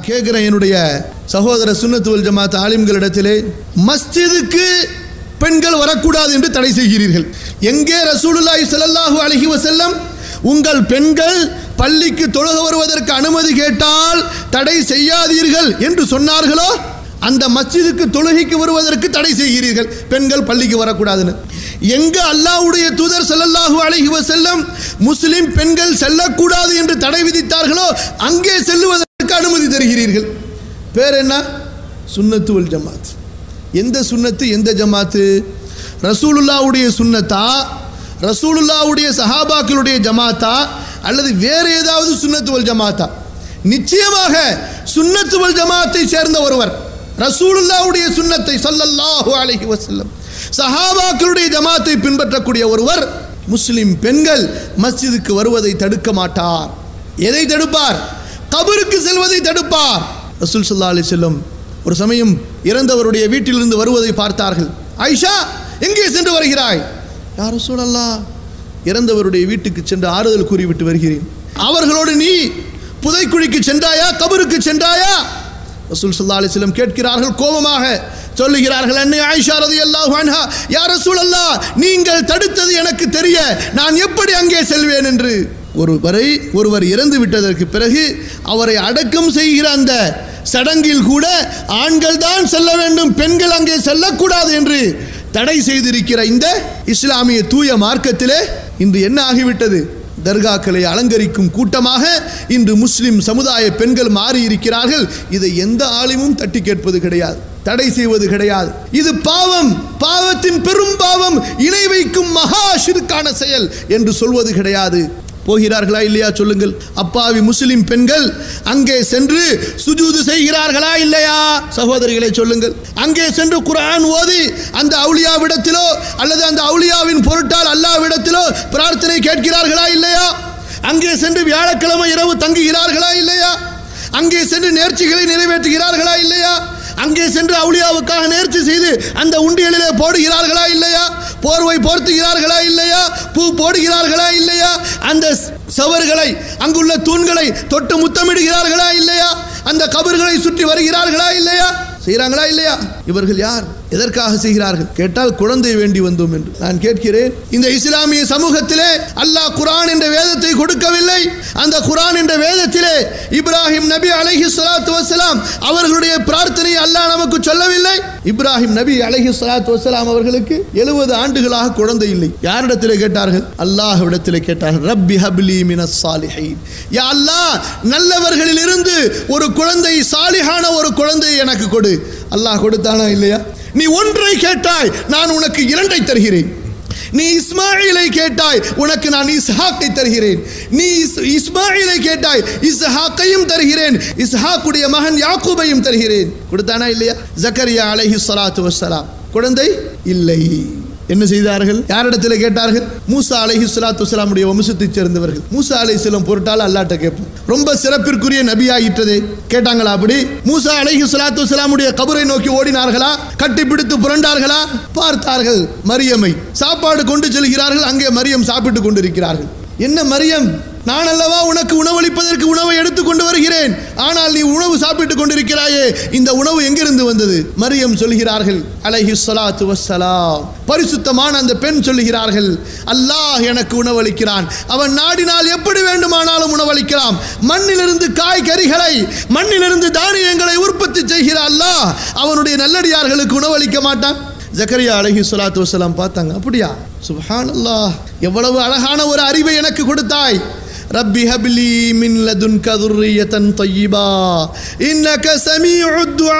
நான் கேட்குறேன் என்னுடைய சகோதர சுன்னத்துவல் ஜமாத் ஆலிம்களிடத்திலே மஸ்ஜிதுக்கு பெண்கள் வரக்கூடாது என்று தடை செய்கிறீர்கள் எங்கே ரசூலுல்லாஹி ஸல்லல்லாஹு அலைஹி வஸல்லம் உங்கள் பெண்கள் பள்ளிக்கு தொழுக வருவதற்கு அனுமதி கேட்டால் தடை செய்யாதீர்கள் என்று சொன்னார்களோ அந்த மஸ்ஜிதுக்கு தொழுகைக்கு வருவதற்கு தடை செய்கிறீர்கள் பெண்கள் பள்ளிக்கு வரக்கூடாதுன்னு எங்க அல்லாஹ்வுடைய தூதர் ஸல்லல்லாஹு அலைஹி வஸல்லம் முஸ்லிம் பெண்கள் செல்லக்கூடாது என்று தடை விதித்தார்களோ அங்கே செல்லுவதற்கு அனுமதி தருகிறீர்கள் பேர் என்ன சுன்னத்து வல் ஜமாத் எந்த சுன்னத்து எந்த ஜமாத்து ரசூலுல்லாவுடைய சுன்னத்தா ரசூலுல்லாவுடைய சஹாபாக்களுடைய ஜமாத்தா அல்லது வேறு ஏதாவது சுன்னத்து வல் ஜமாத்தா நிச்சயமாக சுன்னத்து வல் ஜமாத்தை சேர்ந்த ஒருவர் ரசூலுல்லாவுடைய சுன்னத்தை ஸல்லல்லாஹு அலைஹி வஸல்லம் சஹாபாக்களுடைய ஜமாத்தை பின்பற்றக்கூடிய ஒருவர் முஸ்லிம் பெண்கள் மஸ்ஜிதுக்கு வருவதை தடுக்க மாட்டார் எதை தடுப்பார் கபருக்கு செல்வதை தடுப்பார் ரசூல் ஸல்லல்லாஹு அலைஹி வஸல்லம் ஒரு சமயம் இறந்தவருடைய வீட்டிலிருந்து வருவதை பார்த்தார்கள் ஆயிஷா எங்கே சென்று வருகிறாய் யார் சூழல்லா இறந்தவருடைய வீட்டுக்கு சென்று ஆறுதல் கூறிவிட்டு வருகிறேன் அவர்களோடு நீ புதைக்குழிக்கு சென்றாயா கபருக்கு சென்றாயா ரசூல் ஸல்லல்லாஹு அலைஹி வஸல்லம் கேட்கிறார்கள் கோபமாக சொல்லுகிறார்கள் அன்னை ஆயிஷா ரலியல்லாஹு அன்ஹா யா ரசூலல்லாஹ் நீங்கள் தடுத்தது எனக்கு தெரிய நான் எப்படி அங்கே செல்வேன் என்று ஒருவரை ஒருவர் இறந்து விட்டதற்கு பிறகு அவரை அடக்கம் செய்கிற அந்த சடங்கில் கூட ஆண்கள் தான் செல்ல வேண்டும் பெண்கள் அங்கே செல்லக்கூடாது என்று தடை செய்திருக்கிற இந்த இஸ்லாமிய தூய மார்க்கத்திலே இன்று என்ன ஆகிவிட்டது தர்காக்களை அலங்கரிக்கும் கூட்டமாக இன்று முஸ்லிம் சமுதாய பெண்கள் மாறி இருக்கிறார்கள் இதை எந்த ஆலிமும் தட்டி கேட்பது கிடையாது தடை செய்வது கிடையாது இது பாவம் பாவத்தின் பெரும் பாவம் இணை வைக்கும் மகா ஷிர்கான செயல் என்று சொல்வது கிடையாது போகிறார்களா இல்லையா சொல்லுங்கள் அப்பாவி முஸ்லிம் பெண்கள் அங்கே சென்று சுஜூது செய்கிறார்களா இல்லையா சகோதரிகளை சொல்லுங்கள் அங்கே சென்று குர்ஆன் ஓதி அந்த அவுலியாவிடத்திலோ அல்லது அந்த அவுலியாவின் பொருட்டால் அல்லாவிடத்திலோ பிரார்த்தனை கேட்கிறார்களா இல்லையா அங்கே சென்று வியாழக்கிழமை இரவு தங்குகிறார்களா இல்லையா அங்கே சென்று நேர்ச்சிகளை நிறைவேற்றுகிறார்களா இல்லையா அங்கே சென்று அவுளியாவுக்காக நேர்ச்சி செய்து அந்த உண்டியலிலே போடுகிறார்களா இல்லையா போர்வை போர்த்துகிறார்களா இல்லையா பூ போடுகிறார்களா இல்லையா அந்த சவறுகளை அங்குள்ள தூண்களை தொட்டு முத்தமிடுகிறார்களா இல்லையா அந்த கபர்களை சுற்றி வருகிறார்களா இல்லையா செய்கிறாங்களா இல்லையா இவர்கள் யார் எதற்காக செய்கிறார்கள் கேட்டால் குழந்தை வேண்டி வந்தோம் என்று நான் கேட்கிறேன் இந்த இஸ்லாமிய சமூகத்திலே அல்லாஹ் குரான் என்ற வேதத்தை கொடுக்கவில்லை அந்த குரான் என்ற வேதத்திலே இப்ராஹிம் நபி அலைஹி ஸலாத்து வஸலாம் அவர்களுடைய பிரார்த்தனை அல்லாஹ் நமக்கு சொல்லவில்லை இப்ராஹிம் நபி அலைஹி ஸலாத்து வஸலாம் அவர்களுக்கு எழுபது ஆண்டுகளாக குழந்தை இல்லை யாரிடத்திலே கேட்டார்கள் அல்லாஹ்விடத்திலே கேட்டார்கள் ரப்பி ஹப்லி மினஸ் சாலிஹீன் யா அல்லாஹ் நல்லவர்களில் இருந்து ஒரு குழந்தை சாலிஹான ஒரு குழந்தையை எனக்கு கொடு அல்லாஹ் கொடுத்தானா இல்லையா நீ ஒன்றை கேட்டாய் நான் உனக்கு இரண்டை தருகிறேன் நீ இஸ்மாயிலை கேட்டாய் உனக்கு நான் இஸ்ஹாக்கை தருகிறேன் நீ இஸ் இஸ்மாயிலை கேட்டாய் இஸ்ஹாக்கையும் தருகிறேன் இஸ்ஹாக்குடைய மகன் யாக்கூபையும் தருகிறேன் கொடுத்தானா இல்லையா ஜக்கரியா அலைஹி ஸலாத்து வஸ்ஸலாம் குழந்தை இல்லை என்ன செய்தார்கள் யாரிடத்தில் கேட்டார்கள் மூசா அலைஹி ஸலாத்து வஸ்ஸலாமுடைய வம்சத்தைச் சேர்ந்தவர்கள் மூசா அலைஹிஸ்ஸலாம் பொருட்டால் அல்லாட்ட கேட்போம் ரொம்ப சிறப்பிற்குரிய நபி ஆயிற்றதே கேட்டாங்களா அப்படி மூசா அலைஹி ஸலாத்து வஸ்ஸலாமுடைய கபரை நோக்கி ஓடினார்களா கட்டி பிடித்து புரண்டார்களா பார்த்தார்கள் மரியமை சாப்பாடு கொண்டு செல்கிறார்கள் அங்கே மரியம் சாப்பிட்டு கொண்டிருக்கிறார்கள் என்ன மரியம் நான் அல்லவா உனக்கு உணவளிப்பதற்கு உணவை எடுத்துக் கொண்டு வருகிறேன் ஆனால் நீ உணவு சாப்பிட்டுக் கொண்டிருக்கிறாயே இந்த உணவு எங்கிருந்து வந்தது மரியம் சொல்கிறார்கள் அலைஹி ஸலாத்து வஸ்ஸலாம் பரிசுத்தமான அந்த பெண் சொல்லுகிறார்கள் அல்லாஹ் எனக்கு உணவளிக்கிறான் அவன் நாடினால் எப்படி வேண்டுமானாலும் உணவளிக்கலாம் மண்ணிலிருந்து காய்கறிகளை மண்ணிலிருந்து தானியங்களை உற்பத்தி செய்கிற அல்லாஹ் அவனுடைய நல்லடியார்களுக்கு உணவளிக்க மாட்டான் ஜக்கரியா அலைஹி ஸலாத்து வஸலாம் பார்த்தாங்க அப்படியா சுப்ஹானல்லாஹ் எவ்வளவு அழகான ஒரு அறிவை எனக்கு கொடுத்தாய் ரப்பி ஹப்லி மின் லதுன்க துர்ரியத்தன் தய்யிபா இன்னக சமீஉத் துஆ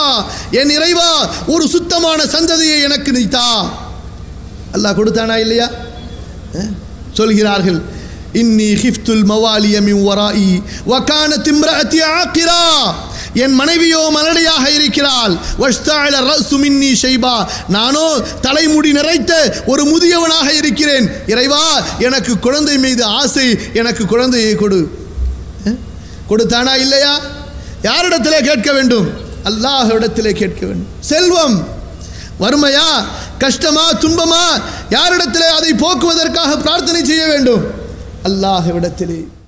என் இறைவா ஒரு சுத்தமான சந்ததியை எனக்கு நீத்தா அல்லாஹ் கொடுத்தானா இல்லையா அஹ்? சொல்கிறார்கள் இன்னி ஹிஃப்துல் மவாலிய மின் வராஇ வகானத் இம்ரஅத்தி ஆகிரா என் மனைவியோ மலடியாக இருக்கிறாள் வஷ்தாயில ரசு மின்னி ஷைபா நானோ தலைமுடி நிறைத்த ஒரு முதியவனாக இருக்கிறேன் இறைவா எனக்கு குழந்தை மீது ஆசை எனக்கு குழந்தையை கொடு அஹ்? கொடுத்தானா இல்லையா யாரிடத்திலே கேட்க வேண்டும் அல்லாஹ்விடத்திலே கேட்க வேண்டும் செல்வம் வறுமையா கஷ்டமா துன்பமா யாரிடத்திலே அதை போக்குவதற்காக பிரார்த்தனை செய்ய வேண்டும் அல்லாஹ்விடத்திலே